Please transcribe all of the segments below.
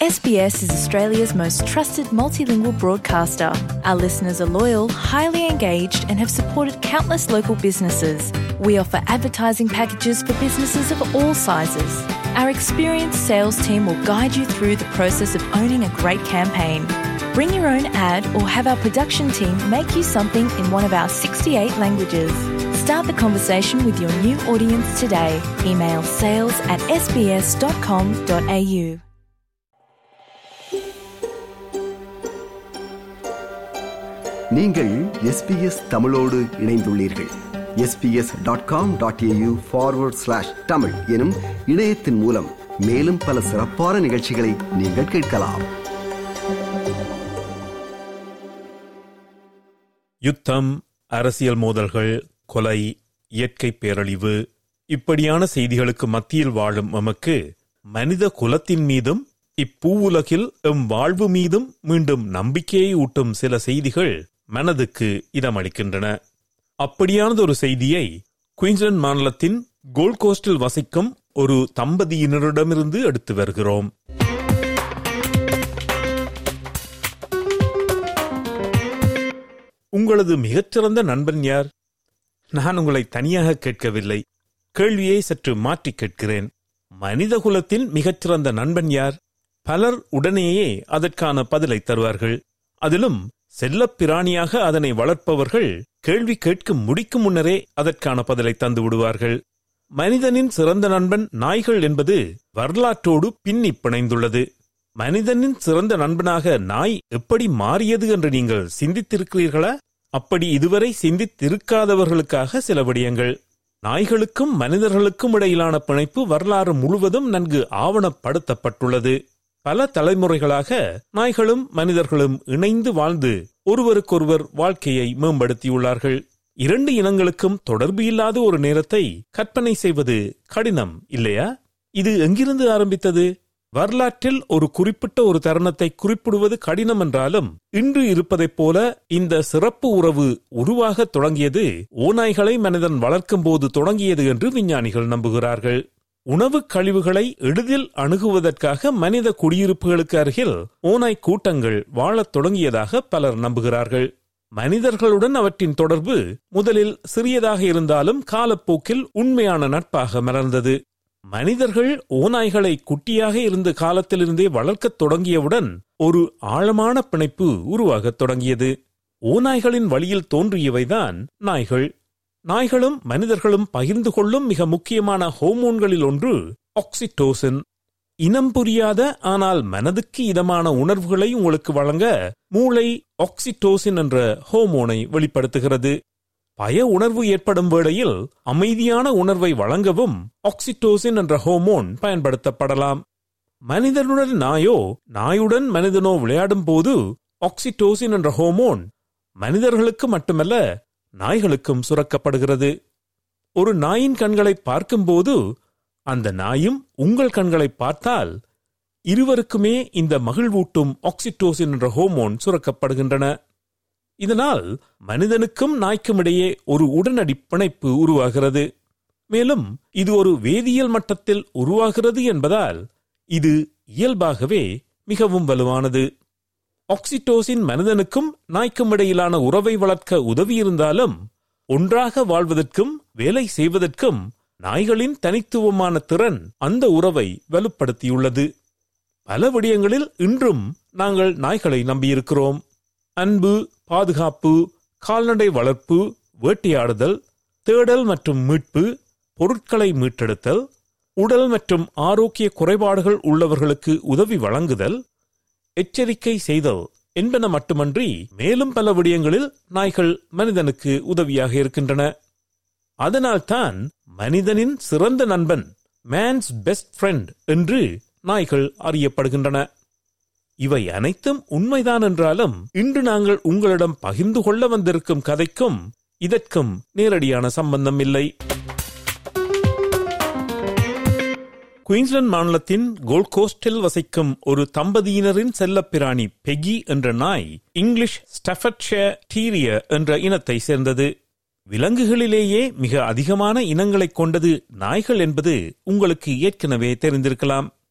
SBS is Australia's most trusted multilingual broadcaster. Our listeners are loyal, highly engaged, and have supported countless local businesses. We offer advertising packages for businesses of all sizes. Our experienced sales team will guide you through the process of owning a great campaign. Bring your own ad or have our production team make you something in one of our 68 languages. Start the conversation with your new audience today. Email sales at sbs.com.au. நீங்கள் SBS தமிழோடு இணைந்துள்ளீர்கள் SBS dot com dot AU forward slash Tamil எனும் இணையத்தின் மூலம் மேலும் பல சிறப்பான நிகழ்ச்சிகளை நீங்கள் கேட்கலாம் யுத்தம் அரசியல் மோதல்கள் கொலை இயற்கை பேரழிவு இப்படியான செய்திகளுக்கு மத்தியில் வாழும் எமக்கு மனித குலத்தின் மீதும் இப்பூவுலகில் எம் வாழ்வு மீதும் மீண்டும் நம்பிக்கையை ஊட்டும் சில செய்திகள் மனதுக்கு இதமளிக்கின்றன அப்படியானது ஒரு செய்தியை குயின்ஸ்லாந்து மாநிலத்தின் கோல்ட் கோஸ்டில் வசிக்கும் ஒரு தம்பதியினரிடமிருந்து எடுத்து வருகிறோம் உங்களது மிகச்சிறந்த நண்பன் யார் நான் உங்களை தனியாக கேட்கவில்லை கேள்வியை சற்று மாற்றி கேட்கிறேன் மனித குலத்தின் மிகச்சிறந்த நண்பன் யார் பலர் உடனேயே அதற்கான பதிலை தருவார்கள் அதிலும் செல்லப் பிராணியாக அதனை வளர்ப்பவர்கள் கேள்வி கேட்கும் முடிக்கும் முன்னரே அதற்கான பதிலை தந்து விடுவார்கள் மனிதனின் சிறந்த நண்பன் நாய்கள் என்பது வரலாற்றோடு பின்னி பிணைந்துள்ளது மனிதனின் சிறந்த நண்பனாக நாய் எப்படி மாறியது என்று நீங்கள் சிந்தித்திருக்கிறீர்களா அப்படி இதுவரை சிந்தித்திருக்காதவர்களுக்காக சில விடயங்கள் நாய்களுக்கும் மனிதர்களுக்கும் இடையிலான பிணைப்பு வரலாறு முழுவதும் நன்கு ஆவணப்படுத்தப்பட்டுள்ளது பல தலைமுறைகளாக நாய்களும் மனிதர்களும் இணைந்து வாழ்ந்து ஒருவருக்கொருவர் வாழ்க்கையை மேம்படுத்தியுள்ளார்கள் இரண்டு இனங்களுக்கும் தொடர்பு இல்லாத ஒரு நேரத்தை கற்பனை செய்வது கடினம் இல்லையா இது எங்கிருந்து ஆரம்பித்தது வரலாற்றில் ஒரு குறிப்பிட்ட ஒரு தருணத்தை குறிப்பிடுவது கடினம் என்றாலும் இன்று இருப்பதைப் போல இந்த சிறப்பு உறவு உருவாக தொடங்கியது ஓநாய்களை மனிதன் வளர்க்கும் போது தொடங்கியது என்று விஞ்ஞானிகள் நம்புகிறார்கள் உணவு கழிவுகளை எளிதில் அணுகுவதற்காக மனித குடியிருப்புகளுக்கு அருகில் ஓநாய் கூட்டங்கள் வாழத் தொடங்கியதாக பலர் நம்புகிறார்கள் மனிதர்களுடன் அவற்றின் தொடர்பு முதலில் சிறியதாக இருந்தாலும் காலப்போக்கில் உண்மையான நட்பாக மலர்ந்தது மனிதர்கள் ஓநாய்களை குட்டியாக இருந்த காலத்திலிருந்தே வளர்க்கத் தொடங்கியவுடன் ஒரு ஆழமான பிணைப்பு உருவாகத் தொடங்கியது ஓநாய்களின் வழியில் தோன்றியவைதான் நாய்கள் நாய்களும் மனிதர்களும் பகிர்ந்து கொள்ளும் மிக முக்கியமான ஹோமோன்களில் ஒன்று ஆக்சிடோசின் இனம் புரியாத ஆனால் மனதுக்கு இதமான உணர்வுகளை உங்களுக்கு வழங்க மூளை ஆக்சிடோசின் என்ற ஹோமோனை வெளிப்படுத்துகிறது பய உணர்வு ஏற்படும் வேளையில் அமைதியான உணர்வை வழங்கவும் ஆக்சிடோசின் என்ற ஹோமோன் பயன்படுத்தப்படலாம் மனிதனுடன் நாயோ நாயுடன் மனிதனோ விளையாடும் போது ஆக்சிடோசின் என்ற ஹோமோன் மனிதர்களுக்கு மட்டுமல்ல நாய்களுக்கும் சுரக்கப்படுகிறது ஒரு நாயின் கண்களை பார்க்கும்போது அந்த நாயும் உங்கள் கண்களை பார்த்தால் இருவருக்குமே இந்த மகிழ்வூட்டும் ஆக்சிடோசின் என்ற ஹோமோன் சுரக்கப்படுகின்றன இதனால் மனிதனுக்கும் நாய்க்கும் இடையே ஒரு உடனடி பிணைப்பு உருவாகிறது மேலும் இது ஒரு வேதியியல் மட்டத்தில் உருவாகிறது என்பதால் இது இயல்பாகவே மிகவும் வலுவானது ஆக்சிடோசின் மனிதனுக்கும் நாய்க்கும் இடையிலான உறவை வளர்க்க உதவியிருந்தாலும் ஒன்றாக வாழ்வதற்கும் வேலை செய்வதற்கும் நாய்களின் தனித்துவமான திறன் அந்த உறவை வலுப்படுத்தியுள்ளது பல விடயங்களில் இன்றும் நாங்கள் நாய்களை நம்பியிருக்கிறோம் அன்பு பாதுகாப்பு கால்நடை வளர்ப்பு வேட்டையாடுதல் தேடல் மற்றும் மீட்பு பொருட்களை மீட்டெடுத்தல் உடல் மற்றும் ஆரோக்கிய குறைபாடுகள் உள்ளவர்களுக்கு உதவி வழங்குதல் எச்சரிக்கை செய்தல் என்பன மட்டுமன்றி மேலும் பல விடயங்களில் நாய்கள் மனிதனுக்கு உதவியாக இருக்கின்றன அதனால்தான் மனிதனின் சிறந்த நண்பன் மேன்ஸ் பெஸ்ட் ஃப்ரெண்ட் என்று நாய்கள் அறியப்படுகின்றன இவை அனைத்தும் உண்மைதான் என்றாலும் இன்று நாங்கள் உங்களிடம் பகிர்ந்து கொள்ள வந்திருக்கும் கதைக்கும் இதற்கும் நேரடியான சம்பந்தம் இல்லை குயின்ஸ்லாந்து மாநிலத்தின் கோல்ட் கோஸ்டில் வசிக்கும் ஒரு தம்பதியினரின் செல்லப்பிராணி பெகி என்ற நாய் இங்கிலீஷ் ஸ்டஃபர்ட்ஷயர் டீரியர் என்ற இனத்தை சேர்ந்தது விலங்குகளிலேயே மிக அதிகமான இனங்களைக் கொண்டது நாய்கள் என்பது உங்களுக்கு ஏற்கனவே தெரிந்திருக்கலாம்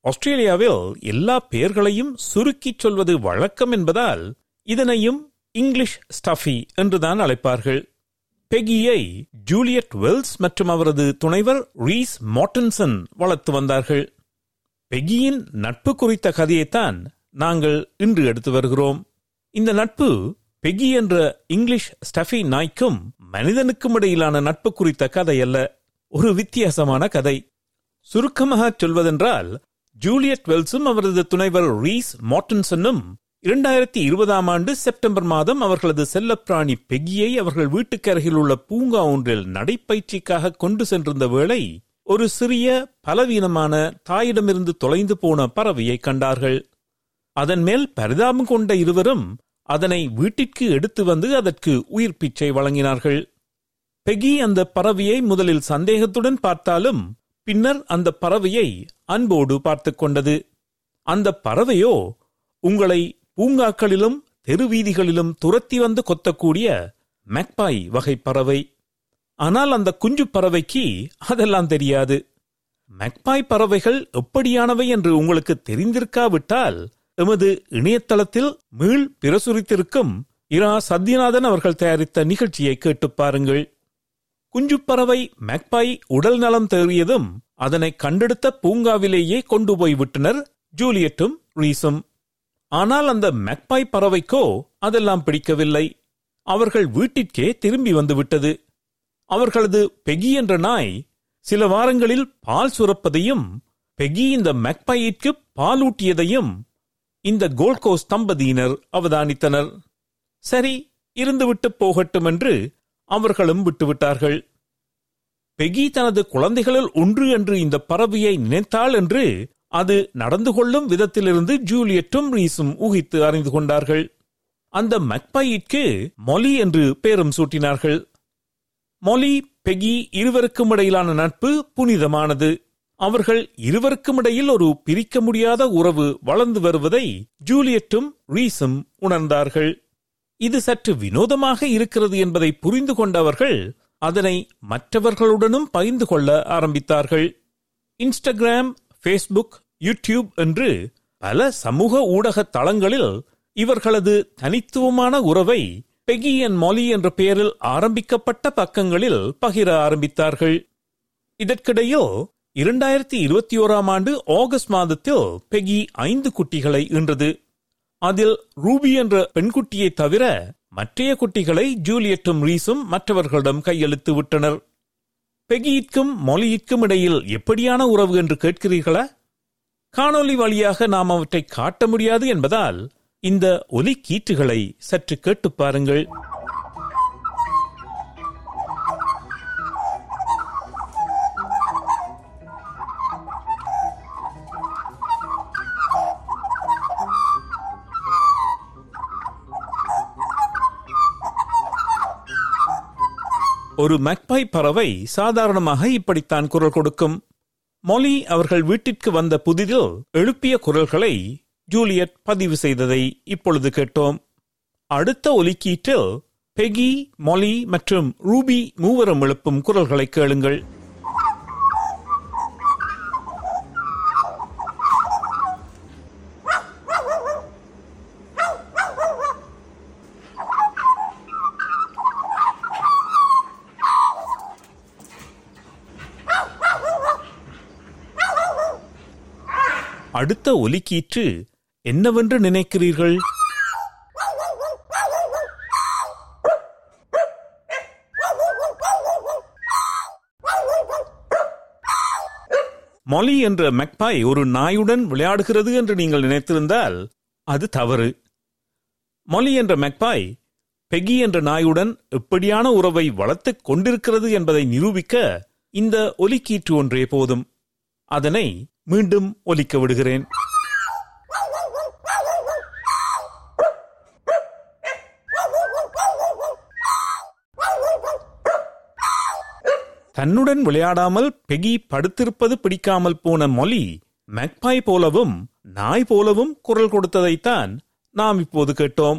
ஆஸ்திரேலியாவில் எல்லா பெயர்களையும் சுருக்கிச் சொல்வது வழக்கம் என்பதால் இதனையும் இங்கிலீஷ் ஸ்டஃபி என்றுதான் அழைப்பார்கள் பெகியை ஜூலியட் வெல்ஸ் மற்றும் அவரது துணைவர் ரீஸ் மார்டன்சன் வளர்த்து வந்தார்கள் பெகியின் நட்பு குறித்த கதையைத்தான் நாங்கள் இன்று எடுத்து வருகிறோம் இந்த நட்பு பெகி என்ற இங்கிலீஷ் ஸ்டஃபி நாய்க்கும் மனிதனுக்கும் இடையிலான நட்பு குறித்த கதை அல்ல ஒரு வித்தியாசமான கதை சுருக்கமாக சொல்வதென்றால் ஜூலியட் வெல்ஸும் அவரது துணைவர் ரீஸ் மார்டன்சனும் இரண்டாயிரத்தி இருபதாம் ஆண்டு செப்டம்பர் மாதம் அவர்களது செல்லப்பிராணி பெகியை அவர்கள் வீட்டுக்கு அருகில் உள்ள பூங்கா ஒன்றில் நடைப்பயிற்சிக்காக கொண்டு சென்றிருந்த வேளை ஒரு சிறிய பலவீனமான தாயிடமிருந்து தொலைந்து போன பறவையை கண்டார்கள் அதன் மேல் பரிதாபம் கொண்ட இருவரும் அதனை வீட்டிற்கு எடுத்து வந்து அதற்கு உயிர் பிச்சை வழங்கினார்கள் பெகி அந்த பறவையை முதலில் சந்தேகத்துடன் பார்த்தாலும் பின்னர் அந்த பறவையை அன்போடு பார்த்து கொண்டது அந்த பறவையோ உங்களை பூங்காக்களிலும் தெருவீதிகளிலும் துரத்தி வந்து கொத்தக்கூடிய மெக்பாய் வகை பறவை ஆனால் அந்த குஞ்சு பறவைக்கு அதெல்லாம் தெரியாது மெக்பாய் பறவைகள் எப்படியானவை என்று உங்களுக்கு தெரிந்திருக்காவிட்டால் எமது இணையதளத்தில் மீள் பிரசுரித்திருக்கும் இரா சத்யநாதன் அவர்கள் தயாரித்த நிகழ்ச்சியை கேட்டு பாருங்கள் குஞ்சுப்பறவை மெக்பாய் உடல் நலம் தேறியதும் அதனை கண்டெடுத்த பூங்காவிலேயே கொண்டு போய் விட்டனர் ஜூலியட்டும் ரீஸும் ஆனால் அந்த மெக்பாய் பறவைக்கோ அதெல்லாம் பிடிக்கவில்லை அவர்கள் வீட்டிற்கே திரும்பி வந்து விட்டது அவர்களது பெகி என்ற நாய் சில வாரங்களில் பால் சுரப்பதையும் பெகி இந்த மெக்பாயிற்கு பாலூட்டியதையும் இந்த கோல்கோஸ் தம்பதியினர் அவதானித்தனர் சரி இருந்துவிட்டு போகட்டும் என்று அவர்களும் விட்டுவிட்டார்கள் பெகி தனது குழந்தைகளில் ஒன்று என்று இந்த பறவையை நினைத்தாள் என்று அது நடந்து கொள்ளும் விதத்திலிருந்து ஜூலியட்டும் ரீஸும் ஊகித்து அறிந்து கொண்டார்கள் அந்த மக்பையிற்கு மொலி என்று பேரும் சூட்டினார்கள் மொலி பெகி இருவருக்கும் இடையிலான நட்பு புனிதமானது அவர்கள் இருவருக்கும் இடையில் ஒரு பிரிக்க முடியாத உறவு வளர்ந்து வருவதை ஜூலியட்டும் ரீஸும் உணர்ந்தார்கள் இது சற்று வினோதமாக இருக்கிறது என்பதை புரிந்து கொண்டவர்கள் அதனை மற்றவர்களுடனும் பகிர்ந்து கொள்ள ஆரம்பித்தார்கள் இன்ஸ்டாகிராம் ஃபேஸ்புக் யூடியூப் என்று பல சமூக ஊடக தளங்களில் இவர்களது தனித்துவமான உறவை பெகி அண்ட் மொலி என்ற பெயரில் ஆரம்பிக்கப்பட்ட பக்கங்களில் பகிர ஆரம்பித்தார்கள் இதற்கிடையில் இரண்டாயிரத்தி இருபத்தி ஓராம் ஆண்டு ஆகஸ்ட் மாதத்தில் பெகி ஐந்து குட்டிகளை ஈன்றது அதில் ரூபி என்ற பெண்குட்டியை தவிர மற்றைய குட்டிகளை ஜூலியட்டும் ரீஸும் மற்றவர்களிடம் கையெழுத்து விட்டனர் பெகியிற்கும் மொழியிற்கும் இடையில் எப்படியான உறவு என்று கேட்கிறீர்களா காணொலி வழியாக நாம் அவற்றை காட்ட முடியாது என்பதால் இந்த ஒலி கீற்றுகளை சற்று கேட்டு பாருங்கள் ஒரு மக்பாய் பறவை சாதாரணமாக இப்படித்தான் குரல் கொடுக்கும் மொலி அவர்கள் வீட்டிற்கு வந்த புதிதில் எழுப்பிய குரல்களை ஜூலியட் பதிவு செய்ததை இப்பொழுது கேட்டோம் அடுத்த ஒலிக்கீட்டில் பெகி மொலி மற்றும் ரூபி மூவரும் எழுப்பும் குரல்களை கேளுங்கள் அடுத்த ஒலிக்கீற்று என்னவென்று நினைக்கிறீர்கள் மொலி என்ற மெக்பாய் ஒரு நாயுடன் விளையாடுகிறது என்று நீங்கள் நினைத்திருந்தால் அது தவறு மொலி என்ற மெக்பாய் பெகி என்ற நாயுடன் எப்படியான உறவை வளர்த்துக் கொண்டிருக்கிறது என்பதை நிரூபிக்க இந்த ஒலிக்கீற்று ஒன்றே போதும் அதனை மீண்டும் ஒலிக்க விடுகிறேன் தன்னுடன் விளையாடாமல் பெகி படுத்திருப்பது பிடிக்காமல் போன மொலி மெக்பாய் போலவும் நாய் போலவும் குரல் கொடுத்ததைத்தான் நாம் இப்போது கேட்டோம்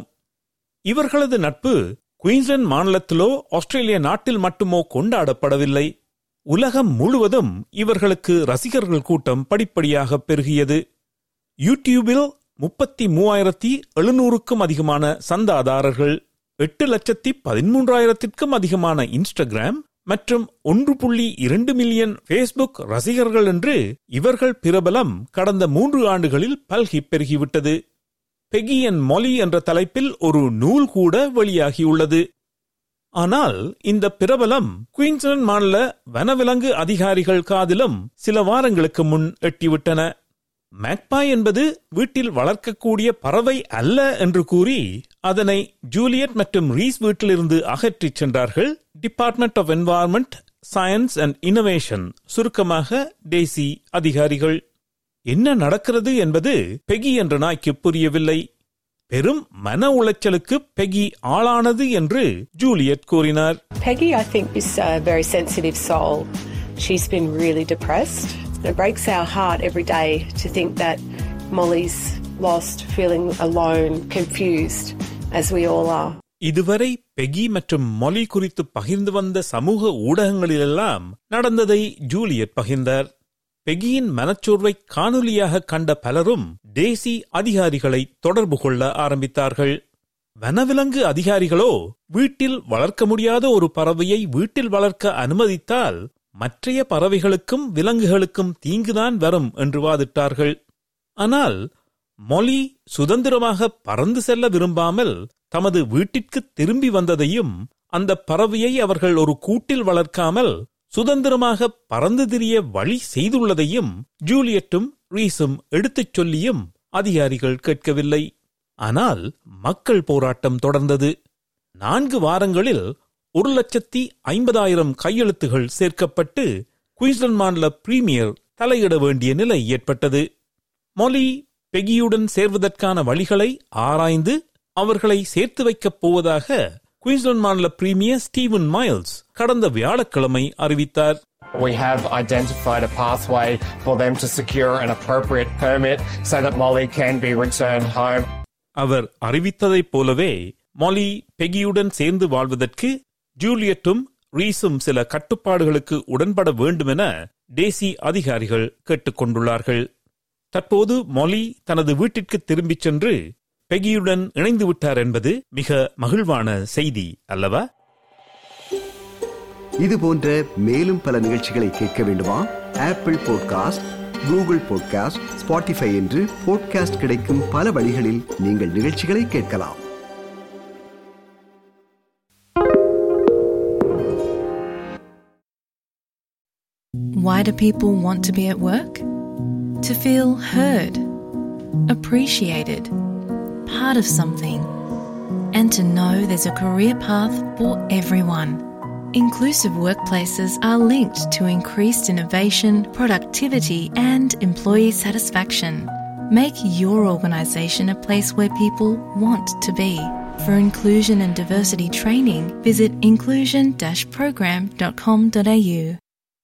இவர்களது நட்பு குயின்ஸ்லாந்து மாநிலத்திலோ ஆஸ்திரேலிய நாட்டில் மட்டுமோ கொண்டாடப்படவில்லை உலகம் முழுவதும் இவர்களுக்கு ரசிகர்கள் கூட்டம் படிப்படியாக பெருகியது யூடியூபில் முப்பத்தி மூவாயிரத்தி எழுநூறுக்கும் அதிகமான சந்தாதாரர்கள் எட்டு லட்சத்தி பதிமூன்றாயிரத்திற்கும் அதிகமான இன்ஸ்டாகிராம் மற்றும் ஒன்று புள்ளி இரண்டு மில்லியன் ஃபேஸ்புக் ரசிகர்கள் என்று இவர்கள் பிரபலம் கடந்த மூன்று ஆண்டுகளில் பல்கி பெருகிவிட்டது பெகி அண்ட் மொலி என்ற தலைப்பில் ஒரு நூல் கூட வெளியாகியுள்ளது ஆனால் இந்த பிரபலம் குயின்ஸ்லாந்து மாநில வனவிலங்கு அதிகாரிகள் காதிலும் சில வாரங்களுக்கு முன் எட்டிவிட்டன மேக்பாய் என்பது வீட்டில் வளர்க்கக்கூடிய பறவை அல்ல என்று கூறி அதனை ஜூலியட் மற்றும் ரீஸ் வீட்டிலிருந்து அகற்றிச் சென்றார்கள் department of environment science and innovation சுருக்கமாக டேசி அதிகாரிகள் என்ன நடக்கிறது என்பது பெகி என்ற நாய்க்கு புரியவில்லை பெரும் மன உளைச்சலுக்கு பெகி ஆளானது என்று ஜூலியட் கூறினார் Peggy, I think, is a very sensitive soul. She's been really depressed. It breaks our heart every day to think that Molly's lost, feeling alone, confused, as we all are. இதுவரை Peggy மற்றும் Molly குறித்து பகிர்ந்து வந்த சமூக ஊடகங்களிலெல்லாம் நடந்ததை Juliet பகிர்ந்தார் பெகியின் மனச்சோர்வை காணொலியாக கண்ட பலரும் தேசி அதிகாரிகளை தொடர்பு கொள்ள ஆரம்பித்தார்கள் வனவிலங்கு அதிகாரிகளோ வீட்டில் வளர்க்க முடியாத ஒரு பறவையை வீட்டில் வளர்க்க அனுமதித்தால் மற்றைய பறவைகளுக்கும் விலங்குகளுக்கும் தீங்குதான் வரும் என்று வாதிட்டார்கள் ஆனால் மொலி சுதந்திரமாக பறந்து செல்ல விரும்பாமல் தமது வீட்டிற்கு திரும்பி வந்ததையும் அந்த பறவையை அவர்கள் ஒரு கூட்டில் வளர்க்காமல் சுதந்திரமாக பறந்து திரிய வழி செய்துள்ளதையும் ஜூலியட்டும் ரீஸும் எடுத்துச் சொல்லியும் அதிகாரிகள் கேட்கவில்லை ஆனால் மக்கள் போராட்டம் தொடர்ந்தது நான்கு வாரங்களில் ஒரு லட்சத்தி ஐம்பதாயிரம் கையெழுத்துகள் சேர்க்கப்பட்டு குயின்ஸ்லாந்து மாநில பிரீமியர் தலையிட வேண்டிய நிலை ஏற்பட்டது மொலி பெகியுடன் சேர்வதற்கான வழிகளை ஆராய்ந்து அவர்களை சேர்த்து வைக்கப் போவதாக குயின்ஸ்லாந்து மாநில பிரீமியர் ஸ்டீவன் மைல்ஸ் கடந்த வியாழக்கிழமை அறிவித்தார் We have identified a pathway for them to secure an appropriate permit so that Molly can be returned home. அவர் அறிவித்ததைப் போலவே மொலி பெகியுடன் சேர்ந்து வாழ்வதற்கு ஜூலியட்டும் ரீஸும் சில கட்டுப்பாடுகளுக்கு உடன்பட வேண்டுமென டேசி அதிகாரிகள் கேட்டுக்கொண்டுள்ளார்கள் தற்போது மொலி தனது வீட்டிற்கு திரும்பிச் சென்று பெகியுடன் இணைந்து விட்டார் என்பது மிக மகிழ்வான செய்தி அல்லவா இது போன்ற மேலும் பல நிகழ்ச்சிகளை கேட்க வேண்டுமா Apple podcast Google podcast Spotify என்று பாட்காஸ்ட் கிடைக்கும் பல வழிகளில் நீங்கள் நிகழ்ச்சிகளை கேட்கலாம் Why do people want to be at work? To feel heard, appreciated, part of something, and to know there's a career path for everyone. Inclusive workplaces are linked to increased innovation, productivity, and employee satisfaction. Make your organisation a place where people want to be. For inclusion and diversity training, visit inclusion-program.com.au.